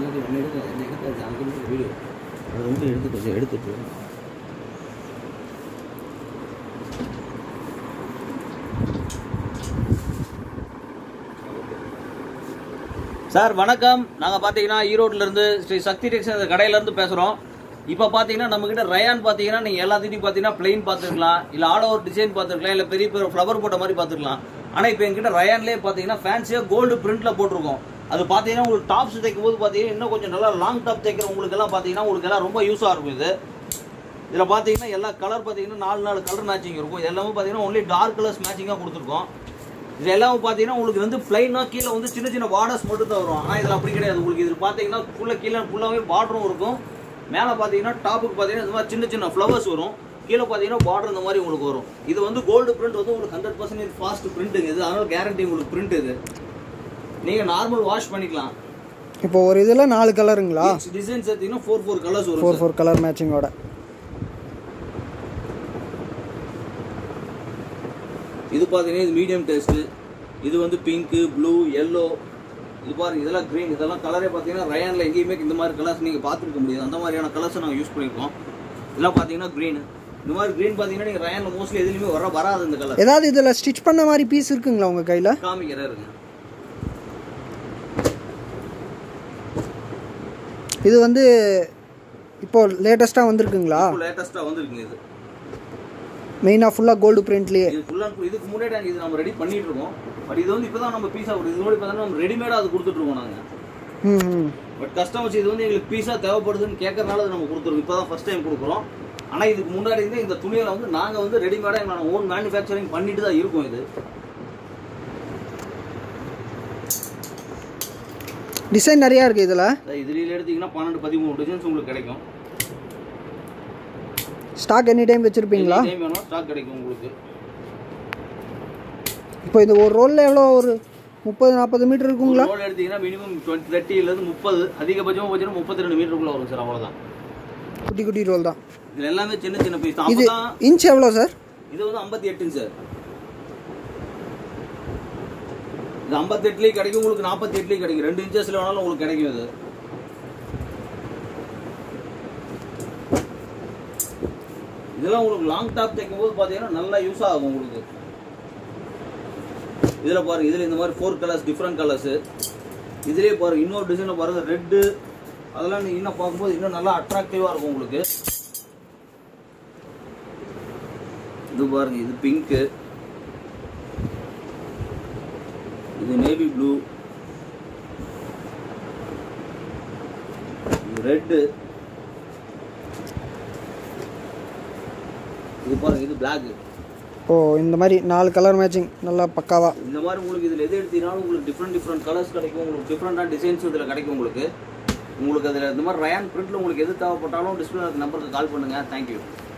அது ஒன்று எடுத்து என்ன எடுத்து அங்கே இருந்து வீடியோ அது ரொம்ப எடுத்து கொஞ்சம் எடுத்துட்டு சார் வணக்கம் நாங்கள் பார்த்தீங்கன்னா ஈரோட்லேருந்து ஸ்ரீ சக்தி டெக்ஸ்டைல் கடையிலேருந்து பேசுகிறோம் இப்போ பார்த்தீங்கன்னா நம்மக்கிட்ட ரயான் பார்த்தீங்கன்னா நீங்கள் எல்லாத்தையும் பார்த்தீங்கன்னா பிளெயின் பார்த்துருக்கலாம் இல்லை ஆல் ஓவர் டிசைன் பார்த்துருக்கலாம் இல்லை பெரிய பெரிய ஃப்ளவர் போட்ட மாதிரி பார்த்துருக்கலாம் ஆனால் இப்போ எங்கிட்ட ரயான்லேயே பார்த்தீங்கன்னா ஃபேன்சியாக கோல்டு பிரிண்ட்டில் போட்டிருக்கோம் அது பார்த்தீங்கன்னா உங்களுக்கு டாப்ஸ் தைக்கும் போது பார்த்தீங்கன்னா இன்னும் கொஞ்சம் நல்லா லாங் டாப் தைக்கிற உங்களுக்கு எல்லாம் பார்த்தீங்கன்னா உங்களுக்கு எல்லாம் ரொம்ப யூஸாக இருக்கும் இது இதில் பார்த்தீங்கன்னா எல்லா கலர் பார்த்தீங்கன்னா நாலு நாலு கலர் மேட்சிங் இருக்கும் இது எல்லாமே பார்த்தீங்கன்னா ஒன்லி டார்க் கலர்ஸ் மேட்சிங்காக கொடுத்துருக்கோம் இது எல்லாமே பார்த்தீங்கன்னா உங்களுக்கு வந்து பிளைனாக கீழே வந்து சின்ன சின்ன பார்டர்ஸ் மட்டும் தான் வரும் ஆனால் இதில் அப்படி கிடையாது உங்களுக்கு இது பார்த்தீங்கன்னா ஃபுல்லாக கீழே ஃபுல்லாகவே பார்டரும் இருக்கும் மேலே பார்த்தீங்கன்னா டாப்புக்கு பார்த்தீங்கன்னா இந்த மாதிரி சின்ன சின்ன ஃப்ளவர்ஸ் வரும் கீழே பார்த்தீங்கன்னா பார்டர் இந்த மாதிரி உங்களுக்கு வரும் இது வந்து கோல்டு பிரிண்ட் வந்து உங்களுக்கு ஹண்ட்ரட் பர்சன்டேஜ் ஃபாஸ்ட் பிரிண்ட்டுங்க இது அதனால கேரண்டி உங்களுக்கு பிரிண்ட் இது நீங்கள் நார்மல் வாஷ் பண்ணிக்கலாம் இப்போ ஒரு இதில் நாலு கலருங்களா டிசைன்ஸ் எடுத்தீங்கன்னா ஃபோர் ஃபோர் கலர்ஸ் வரும் ஃபோர் sir. ஃபோர் கலர் மேட்சிங்கோட இது பார்த்தீங்கன்னா இது மீடியம் டேஸ்ட் இது வந்து பிங்க் ப்ளூ எல்லோ இது பாருங்க இதெல்லாம் க்ரீன் இதெல்லாம் கலரே பார்த்தீங்கன்னா ரயானில் எங்கேயுமே இந்த மாதிரி கலர்ஸ் நீங்கள் பார்த்துருக்க முடியாது அந்த மாதிரியான கலர்ஸ் நாங்கள் யூஸ் பண்ணியிருக்கோம் இதெல்லாம் பார்த்தீங்கன்னா க்ரீன் இந்த மாதிரி க்ரீன் பார்த்தீங்கன்னா நீங்கள் ரயானில் மோஸ்ட்லி எதுலையுமே வர வராது இந்த கலர் ஏதாவது இதில் ஸ்டிச் பண்ண மாதிரி பீஸ் இருக்குங்களா உங்கள் கையில் காமிக்கிற இருங்க இது வந்து இப்போ லேட்டஸ்ட்டாக வந்திருக்குங்களா லேட்டஸ்ட்டாக வந்துருக்குங்க இது மெயினாக ஃபுல்லாக கோல்டு பிரிண்ட்லேயே இது ஃபுல் அண்ட் ஃபுல் இதுக்கு முன்னாடி நாங்கள் இது நம்ம ரெடி பண்ணிட்டு இருக்கோம் பட் இது வந்து இப்போ தான் நம்ம பீஸாக கொடுத்து இது முன்னாடி பார்த்தீங்கன்னா நம்ம ரெடிமேடாக அது கொடுத்துட்ருக்கோம் நாங்கள் ம் ம் பட் கஸ்டமர்ஸ் இது வந்து எங்களுக்கு பீஸாக தேவைப்படுதுன்னு கேட்கறனால அது நம்ம கொடுத்துருக்கோம் இப்போ தான் ஃபஸ்ட் டைம் கொடுக்குறோம் ஆனால் இதுக்கு முன்னாடி இருந்து இந்த துணியில் வந்து நாங்கள் வந்து ரெடிமேடாக எங்களோட ஓன் மேனுஃபேக்சரிங் பண்ணிட்டு தான் இருக்கோம் இது டிசைன் நிறையா இருக்குது இதில் இதில் எடுத்தீங்கன்னா பன்னெண்டு பதிமூணு டிசைன்ஸ் உங்களுக்கு கிடைக்கும் ஸ்டாக் எனி டைம் வச்சுருப்பீங்களா டைம் வேணும் ஸ்டாக் கிடைக்கும் உங்களுக்கு இப்போ இது ஒரு ரோலில் எவ்வளோ ஒரு முப்பது நாற்பது மீட்டர் இருக்குங்களா ரோல் எடுத்தீங்கன்னா மினிமம் டுவெண்ட்டி தேர்ட்டிலேருந்து முப்பது அதிகபட்சமாக பார்த்தீங்கன்னா முப்பத்தி ரெண்டு மீட்டருக்குள்ள வரும் சார் அவ்வளோதான் குட்டி குட்டி ரோல் தான் இதில் எல்லாமே சின்ன சின்ன பீஸ் தான் இது அப்போ தான் இன்ச் எவ்வளோ சார் இது வந்து ஐம்பத்தி எட்டுங்க சார் இது ஐம்பத்தி எட்டுலேயும் கிடைக்கும் உங்களுக்கு நாற்பத்தி எட்டுலேயும் கிடைக்கும் ரெண்டு இன்ச்சஸ்ல வேணாலும் உங்களுக்கு கிடைக்கும் இது இதெல்லாம் உங்களுக்கு லாங் டாப் தைக்கும் போது பார்த்தீங்கன்னா நல்லா யூஸ் ஆகும் உங்களுக்கு இதில் பாருங்க இதில் இந்த மாதிரி ஃபோர் கலர்ஸ் டிஃப்ரெண்ட் கலர்ஸ் இதுலேயே பாருங்க இன்னொரு டிசைனில் பாருங்க ரெட்டு அதெல்லாம் நீங்கள் இன்னும் பார்க்கும்போது இன்னும் நல்லா அட்ராக்டிவாக இருக்கும் உங்களுக்கு இது பாருங்க இது பிங்க்கு இது நேவி ப்ளூ இது ரெட்டு இது பாருங்க இது பிளாக் ஓ இந்த மாதிரி நாலு கலர் மேட்சிங் நல்லா பக்காவா இந்த மாதிரி உங்களுக்கு இதில் எது எடுத்தீங்கனாலும் உங்களுக்கு டிஃப்ரெண்ட் டிஃப்ரெண்ட் கலர்ஸ் கிடைக்கும் உங்களுக்கு டிஃப்ரெண்டான டிசைன்ஸ் இதில் கிடைக்கும் உங்களுக்கு உங்களுக்கு அதில் இந்த மாதிரி ரயான் பிரிண்ட்டில் உங்களுக்கு எது தேவைப்பட்டாலும் டிஸ்பிளே நம்பருக்கு கால் பண்ணுங்கள் தேங்க்யூ